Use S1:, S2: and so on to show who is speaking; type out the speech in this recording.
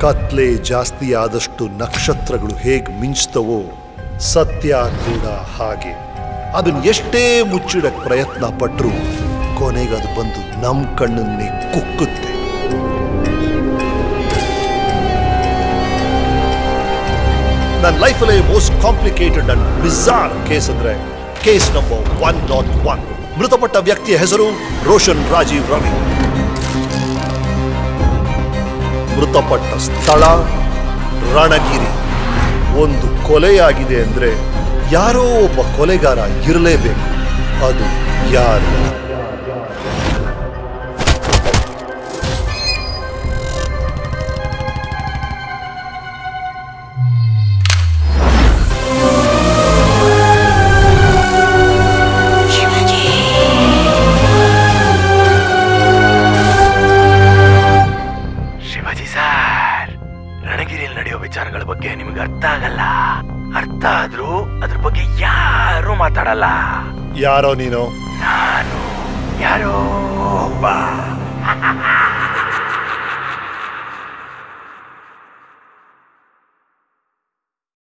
S1: ಕತ್ಲೆ ಜಾಸ್ತಿ ಆದಷ್ಟು ನಕ್ಷತ್ರಗಳು ಹೇಗೆ ಮಿಂಚ್ತವೋ ಸತ್ಯ ಕೂಡ ಹಾಗೆ ಅದನ್ನ ಎಷ್ಟೇ ಮುಚ್ಚಿಡಕ್ ಪ್ರಯತ್ನ ಪಟ್ಟರು ಕೊನೆಗೆ ಅದು ಬಂದು ನಮ್ ಕಣ್ಣನ್ನೇ ಕುಕ್ಕುತ್ತೆ ನನ್ನ ಲೈಫಲ್ಲೇ most complicated and bizarre case ಅಂದ್ರೆ case number one not one ಮೃತಪಟ್ಟ ವ್ಯಕ್ತಿಯ ಹೆಸರು ರೋಷನ್ ರಾಜೀವ್ ರವಿ ಮೃತಪಟ್ಟ ಸ್ಥಳ ರಣಗಿರಿ ಒಂದು ಕೊಲೆಯಾಗಿದೆ ಅಂದ್ರೆ ಯಾರೋ ಒಬ್ಬ ಕೊಲೆಗಾರ ಇರಲೇಬೇಕು ಅದು ಯಾರು
S2: ಶಿವಾಜಿ ಸರ್ ರಣಗಿರಿಯಲ್ಲಿ ನಡೆಯೋ ವಿಚಾರಗಳ ಬಗ್ಗೆ ನಿಮ್ಗೆ ಅರ್ಥ ಆಗಲ್ಲ ಅರ್ಥ ಆದ್ರೂ ಅದ್ರ ಬಗ್ಗೆ ಯಾರು ಮಾತಾಡಲ್ಲ
S1: ಯಾರೋ ನೀನು
S2: ನಾನು ಯಾರೋ ಒಬ್ಬ